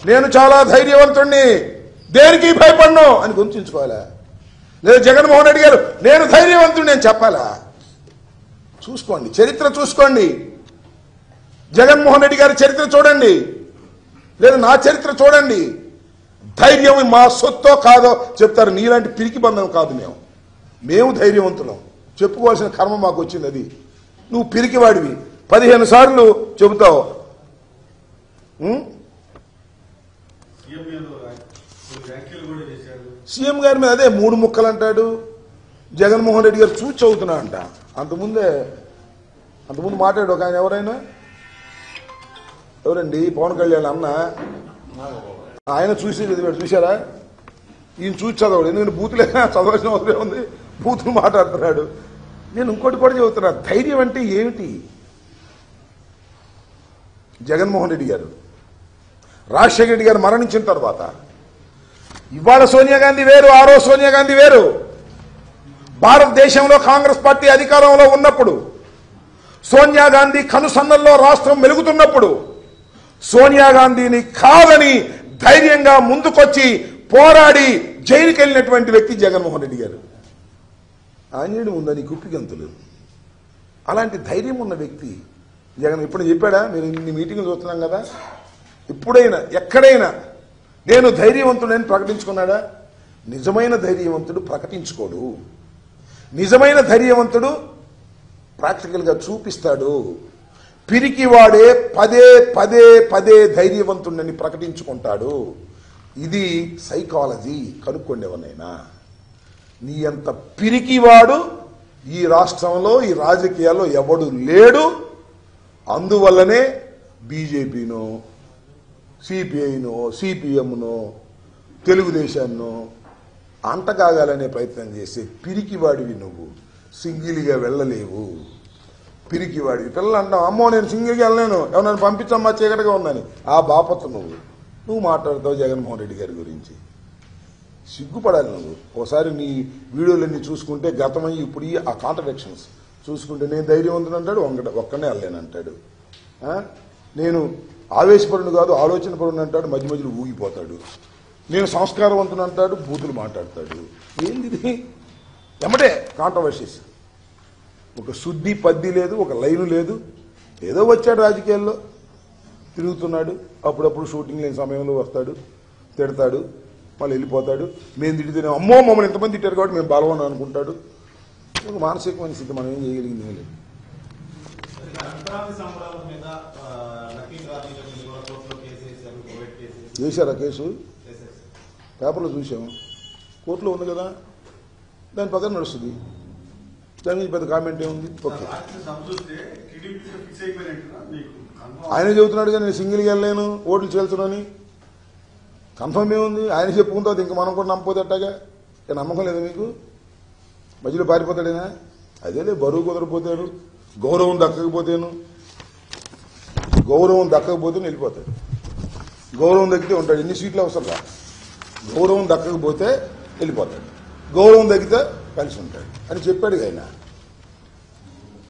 నేను చాలా ధైర్యవంతుణ్ణి దేనికి భయపడను అని గుర్తుంచుకోవాలా లేదు జగన్మోహన్ రెడ్డి గారు నేను ధైర్యవంతుణ్ణి అని చెప్పాలా చూసుకోండి చరిత్ర చూసుకోండి జగన్మోహన్ రెడ్డి గారి చరిత్ర చూడండి లేదు నా చరిత్ర చూడండి ధైర్యం మా సొత్తో కాదో చెప్తారు నీలాంటి పిరికి బంధం కాదు మేము మేము ధైర్యవంతులం చెప్పుకోవాల్సిన కర్మ మాకు వచ్చింది అది నువ్వు పిరికివాడివి పదిహేను సార్లు చెబుతావు ఉం? సీఎం మీద కొన్ని వ్యాఖ్యలు కూడా చేశాడు సీఎం గారి మీద అదే మూడు ముక్కలు అంటాడు జగన్మోహన్ రెడ్డి గారు చూసి చదువుతున్నా అంట అంతకుముందే అంతకుముందు మాట్లాడు ఒక ఆయన ఎవరైనా ఎవరండి పవన్ కళ్యాణ్ అన్న ఆయన చూసి చదివాడు చూశారా ఈయన చూసి చదవడు ఎందుకంటే బూతులే చదవాల్సిన అవసరం ఉంది బూతులు మాట్లాడుతున్నాడు నేను ఇంకోటి కూడా చెబుతున్నా ధైర్యం అంటే ఏమిటి జగన్మోహన్ రెడ్డి గారు రాజశేఖర రెడ్డి గారు మరణించిన తర్వాత ఇవాళ సోనియా గాంధీ వేరు ఆ రోజు సోనియా గాంధీ వేరు భారతదేశంలో కాంగ్రెస్ పార్టీ అధికారంలో ఉన్నప్పుడు సోనియా గాంధీ కనుసన్నల్లో రాష్ట్రం మెలుగుతున్నప్పుడు సోనియా గాంధీని కాదని ధైర్యంగా ముందుకొచ్చి పోరాడి జైలుకి వెళ్ళినటువంటి వ్యక్తి జగన్మోహన్ రెడ్డి గారు ఆంజనేయుడు ఉందని కుప్పిగంతులు అలాంటి ధైర్యం ఉన్న వ్యక్తి జగన్ ఇప్పుడు చెప్పాడా మీరు ఇన్ని మీటింగ్లు చూస్తున్నాం కదా ఎప్పుడైనా ఎక్కడైనా నేను ధైర్యవంతుడని ప్రకటించుకున్నాడా నిజమైన ధైర్యవంతుడు ప్రకటించుకోడు నిజమైన ధైర్యవంతుడు ప్రాక్టికల్గా చూపిస్తాడు పిరికివాడే పదే పదే పదే ధైర్యవంతుడని ప్రకటించుకుంటాడు ఇది సైకాలజీ కనుక్కోండి ఎవరినైనా నీ అంత పిరికివాడు ఈ రాష్ట్రంలో ఈ రాజకీయాల్లో ఎవడు లేడు అందువల్లనే బీజేపీనో సిపిఐనో సిపిఎంనో తెలుగుదేశాన్నో అంటకాగాలనే ప్రయత్నం చేసే పిరికివాడివి నువ్వు సింగిల్గా వెళ్ళలేవు పిరికివాడివి పిల్లలు అంటాం అమ్మో నేను సింగిల్గా వెళ్ళలేను ఎవరైనా పంపించమ్మా చీకటిగా ఉందని ఆ బాపత నువ్వు నువ్వు మాట్లాడతావు జగన్మోహన్ రెడ్డి గారి గురించి సిగ్గుపడాలి నువ్వు ఒకసారి నీ వీడియోలన్నీ చూసుకుంటే గతమై ఇప్పుడు ఈ ఆ కాంట్రడిక్షన్స్ చూసుకుంటే నేను ధైర్యవంతుడు అంటాడు ఒంగడ ఒక్కనే వెళ్ళలేను అంటాడు ఆ? నేను ఆవేశపరుడు కాదు ఆలోచన పరుడు అంటాడు మధ్య మధ్యలో ఊగిపోతాడు నేను సంస్కారవంతుడు అంటాడు బూతులు మాట్లాడతాడు ఏంది ఇది ఎమ్మటే కాంట్రవర్సీస్ ఒక శుద్ధి పద్ది లేదు ఒక లైను లేదు ఏదో వచ్చాడు రాజకీయాల్లో తిరుగుతున్నాడు అప్పుడప్పుడు షూటింగ్ లేని సమయంలో వస్తాడు తిడతాడు మళ్ళీ వెళ్ళిపోతాడు మేము తిడితేనే అమ్మో మమ్మల్ని ఎంతమంది తిట్టారు కాబట్టి మేము బలవని అనుకుంటాడు ఒక మానసికమైన స్థితి మనం ఏం చేయగలిగింది ఏం లేదు సంక్రాంతి సంబరాల మీద ఆ, లక్కీ డ్రాపింగ్ మీద కూడా కోర్టులో కేసు వేశారు కోవిడ్ కేసు వేసి- చేశారా కేసు వేసేసి. పేపర్లో చూసాము కోర్టులో ఉంది కదా దాని పక్కన నడుస్తుంది దాని మీద పెద్ద కామెంట్ ఏముంది ఓకే రాత్రి సభ చూస్తే టీడీపీతో ఫిక్స్ అయిపోయినట్టుగా మీకు కన్ఫర్మ్ ఆయన చెబుతున్నాడు కానీ నేను సింగిల్గా వెళ్ళలేను ఓట్లు చేల్చునని కన్ఫర్మ్ ఏముంది ఆయన చెప్పుకుంటే అది ఇంక మనం కూడా నమ్మపోతే అట్టాగా ఇక నమ్మకం లేదు మీకు మధ్యలో పారిపోతాడేనా అదేలే బరువు కుదరపోతాడు గౌరవం దక్కకపోతేను గౌరవం దక్కకపోతే వెళ్ళిపోతాడు గౌరవం దక్కితే ఉంటాడు ఎన్ని సీట్లు అవసరం రా గౌరవం దక్కకపోతే వెళ్ళిపోతాడు గౌరవం దక్కితే కలిసి ఉంటాడు అని చెప్పాడు ఆయన